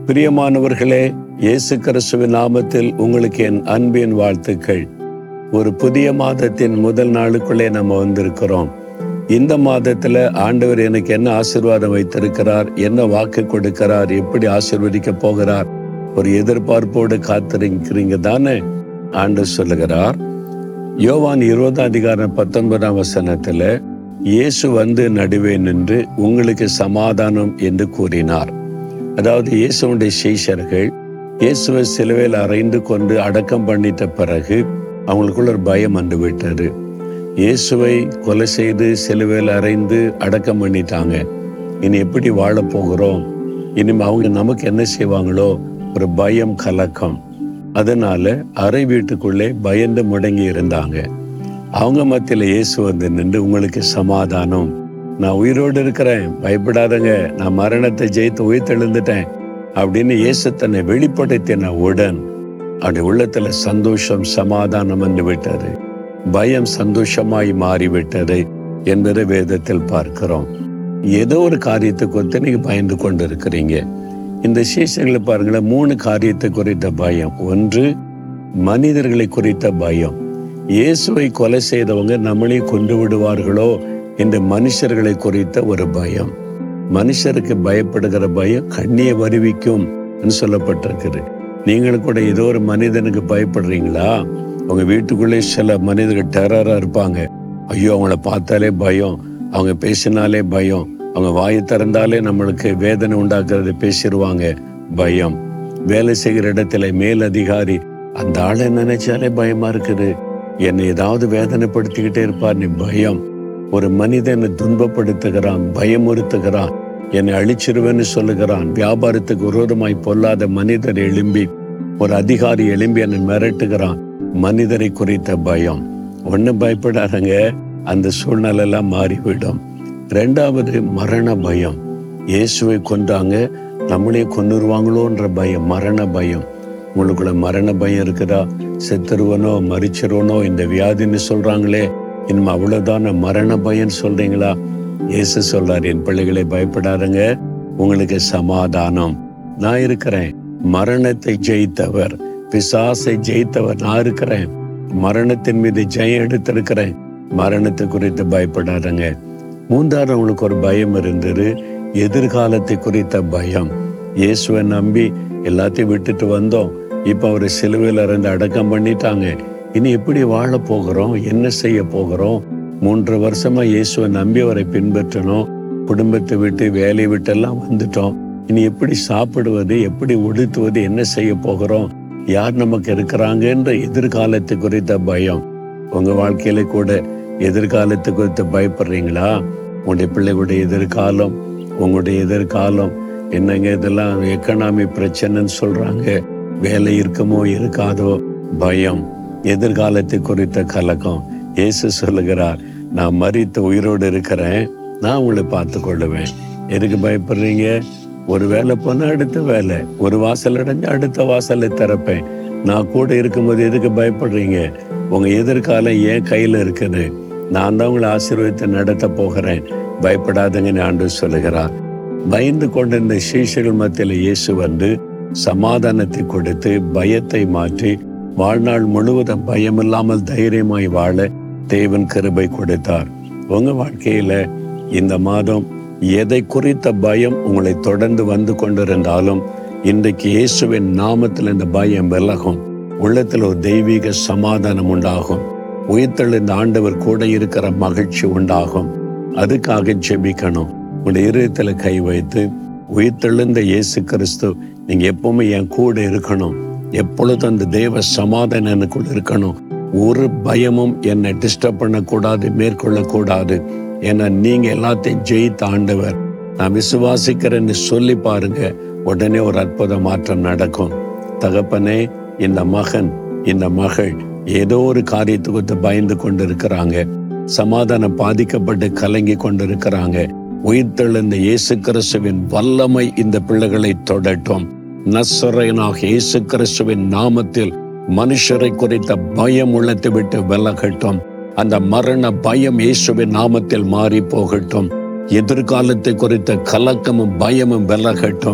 பிரியமானவர்களே இயேசு கிறிஸ்துவின் நாமத்தில் உங்களுக்கு என் அன்பின் வாழ்த்துக்கள் ஒரு புதிய மாதத்தின் முதல் நாளுக்குள்ளே நம்ம வந்திருக்கிறோம் இந்த மாதத்துல ஆண்டவர் எனக்கு என்ன ஆசீர்வாதம் வைத்திருக்கிறார் என்ன வாக்கு கொடுக்கிறார் எப்படி ஆசீர்வதிக்க போகிறார் ஒரு எதிர்பார்ப்போடு காத்திருக்கிறீங்க தானே ஆண்டவர் சொல்லுகிறார் யோவான் இருபதாம் அதிகாரம் பத்தொன்பதாம் வசனத்துல இயேசு வந்து நடுவே நின்று உங்களுக்கு சமாதானம் என்று கூறினார் அதாவது இயேசுடைய சீஷர்கள் இயேசுவை சிலுவையில் அறைந்து கொண்டு அடக்கம் பண்ணிட்ட பிறகு அவங்களுக்குள்ள ஒரு பயம் வந்து விட்டது இயேசுவை கொலை செய்து சிலுவையில் அறைந்து அடக்கம் பண்ணிட்டாங்க இனி எப்படி வாழப் போகிறோம் இனிமே அவங்க நமக்கு என்ன செய்வாங்களோ ஒரு பயம் கலக்கம் அதனால அறை வீட்டுக்குள்ளே பயந்து முடங்கி இருந்தாங்க அவங்க மத்தியில இயேசு வந்து நின்று உங்களுக்கு சமாதானம் நான் உயிரோடு இருக்கிறேன் பயப்படாதங்க நான் மரணத்தை ஜெயித்து உயிர் தெழுந்துட்டேன் அப்படின்னு இயேசு தன்னை வெளிப்படுத்தின உடன் அப்படி உள்ளத்துல சந்தோஷம் சமாதானம் வந்து விட்டது பயம் சந்தோஷமாய் மாறிவிட்டது என்பதை வேதத்தில் பார்க்கிறோம் ஏதோ ஒரு காரியத்தை குறித்து நீங்க பயந்து கொண்டு இருக்கிறீங்க இந்த சீசங்களை பாருங்களேன் மூணு காரியத்தை குறித்த பயம் ஒன்று மனிதர்களை குறித்த பயம் இயேசுவை கொலை செய்தவங்க நம்மளையும் கொண்டு விடுவார்களோ இந்த மனுஷர்களை குறித்த ஒரு பயம் மனுஷருக்கு பயப்படுகிற பயம் கண்ணியை வருவிக்கும் சொல்லப்பட்டிருக்குது நீங்களும் கூட ஏதோ ஒரு மனிதனுக்கு பயப்படுறீங்களா உங்க வீட்டுக்குள்ளே சில மனிதர்கள் டெரரா இருப்பாங்க ஐயோ அவங்கள பார்த்தாலே பயம் அவங்க பேசினாலே பயம் அவங்க வாயை திறந்தாலே நம்மளுக்கு வேதனை உண்டாக்குறது பேசிடுவாங்க பயம் வேலை செய்கிற இடத்துல மேல் அதிகாரி அந்த ஆளை நினைச்சாலே பயமா இருக்குது என்னை ஏதாவது வேதனைப்படுத்திக்கிட்டே இருப்பார் நீ பயம் ஒரு மனிதனை துன்பப்படுத்துகிறான் பயமுறுத்துகிறான் என்னை அழிச்சிருவேன்னு சொல்லுகிறான் வியாபாரத்துக்கு விரோதமாய் பொல்லாத மனிதர் எழும்பி ஒரு அதிகாரி எழும்பி என்னை மிரட்டுகிறான் மனிதரை குறித்த பயம் ஒன்னும் பயப்படாதங்க அந்த சூழ்நிலை எல்லாம் மாறிவிடும் ரெண்டாவது மரண பயம் இயேசுவை கொன்றாங்க நம்மளே கொன்னுருவாங்களோன்ற பயம் மரண பயம் உங்களுக்குள்ள மரண பயம் இருக்குதா செத்துருவனோ மறிச்சிருவனோ இந்த வியாதின்னு சொல்றாங்களே இனிமே அவ்வளவுதான மரண பயம் சொல்றீங்களா இயேசு சொல்றார் என் பிள்ளைகளை பயப்படாதங்க உங்களுக்கு சமாதானம் நான் இருக்கிறேன் மரணத்தை ஜெயித்தவர் பிசாசை ஜெயித்தவர் நான் இருக்கிறேன் மரணத்தின் மீது ஜெயம் எடுத்திருக்கிறேன் மரணத்தை குறித்து பயப்படாதங்க மூன்றாவது அவங்களுக்கு ஒரு பயம் இருந்தது எதிர்காலத்தை குறித்த பயம் இயேசுவை நம்பி எல்லாத்தையும் விட்டுட்டு வந்தோம் இப்ப அவரை சிலுவையில் இருந்து அடக்கம் பண்ணிட்டாங்க இனி எப்படி வாழ போகிறோம் என்ன செய்ய போகிறோம் மூன்று வருஷமா இயேசுவை நம்பி அவரை பின்பற்றணும் குடும்பத்தை விட்டு வேலையை விட்டு எல்லாம் வந்துட்டோம் இனி எப்படி சாப்பிடுவது எப்படி உடுத்துவது என்ன செய்ய போகிறோம் யார் நமக்கு இருக்கிறாங்கன்ற எதிர்காலத்தை குறித்த பயம் உங்க வாழ்க்கையில கூட எதிர்காலத்தை குறித்து பயப்படுறீங்களா உங்களுடைய பிள்ளைகளுடைய எதிர்காலம் உங்களுடைய எதிர்காலம் என்னங்க இதெல்லாம் எக்கனாமி பிரச்சனைன்னு சொல்றாங்க வேலை இருக்குமோ இருக்காதோ பயம் எதிர்காலத்தை குறித்த கலக்கம் இயேசு சொல்லுகிறார் நான் மறித்து உயிரோடு இருக்கிறேன் நான் உங்களை பார்த்து கொள்ளுவேன் எதுக்கு பயப்படுறீங்க ஒரு வேலை போனா அடுத்த வேலை ஒரு வாசல் அடைஞ்சு அடுத்த வாசலை திறப்பேன் நான் கூட இருக்கும்போது எதுக்கு பயப்படுறீங்க உங்க எதிர்காலம் ஏன் கையில இருக்குது நான் தான் உங்களை ஆசீர்வதித்து நடத்த போகிறேன் பயப்படாதங்கன்னு ஆண்டு சொல்லுகிறார் பயந்து கொண்டிருந்த சீஷர்கள் மத்தியில் இயேசு வந்து சமாதானத்தை கொடுத்து பயத்தை மாற்றி வாழ்நாள் முழுவதும் பயமில்லாமல் தைரியமாய் வாழ தேவன் கிருபை கொடுத்தார் உங்க வாழ்க்கையில இந்த மாதம் எதை குறித்த பயம் உங்களை தொடர்ந்து வந்து கொண்டிருந்தாலும் இன்றைக்கு இயேசுவின் நாமத்தில் இந்த பயம் விலகும் உள்ளத்தில் ஒரு தெய்வீக சமாதானம் உண்டாகும் உயிர்த்தெழுந்த ஆண்டவர் கூட இருக்கிற மகிழ்ச்சி உண்டாகும் அதுக்காக ஜெபிக்கணும் உங்களுடைய இருதயத்துல கை வைத்து உயிர்த்தெழுந்த இயேசு கிறிஸ்து நீங்க எப்பவுமே என் கூட இருக்கணும் எப்பொழுதும் அந்த தேவ சமாதானம் எனக்குள்ள இருக்கணும் ஒரு பயமும் என்னை டிஸ்டர்ப் பண்ணக்கூடாது மேற்கொள்ளக்கூடாது ஏன்னா நீங்க எல்லாத்தையும் ஜெயித்த ஆண்டவர் நான் விசுவாசிக்கிறேன்னு சொல்லி பாருங்க உடனே ஒரு அற்புத மாற்றம் நடக்கும் தகப்பனே இந்த மகன் இந்த மகள் ஏதோ ஒரு காரியத்தை குறித்து பயந்து கொண்டு இருக்கிறாங்க சமாதானம் பாதிக்கப்பட்டு கலங்கி கொண்டு இருக்கிறாங்க உயிர்த்தெழுந்த இயேசு கிறிஸ்துவின் வல்லமை இந்த பிள்ளைகளை தொடட்டும் நசரையனாக இயேசு கிறிஸ்துவின் நாமத்தில் மனுஷரை குறித்த பயம் உள்ளத்தை விட்டு விலகட்டும் அந்த மரண பயம் இயேசுவின் நாமத்தில் மாறி போகட்டும் எதிர்காலத்தை குறித்த கலக்கமும் பயமும் விலகட்டும்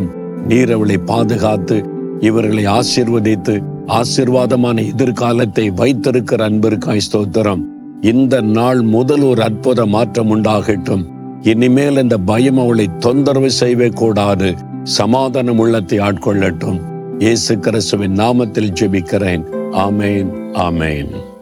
நீர் அவளை பாதுகாத்து இவர்களை ஆசீர்வதித்து ஆசீர்வாதமான எதிர்காலத்தை வைத்திருக்கிற அன்பிற்காய் ஸ்தோத்திரம் இந்த நாள் முதல் ஒரு அற்புத மாற்றம் உண்டாகட்டும் இனிமேல் இந்த பயம் அவளை தொந்தரவு செய்யவே கூடாது சமாதானம் உள்ளத்தை ஆட்கொள்ளட்டும் இயேசு கிறிஸ்துவின் நாமத்தில் ஜெபிக்கிறேன் ஆமேன் ஆமேன்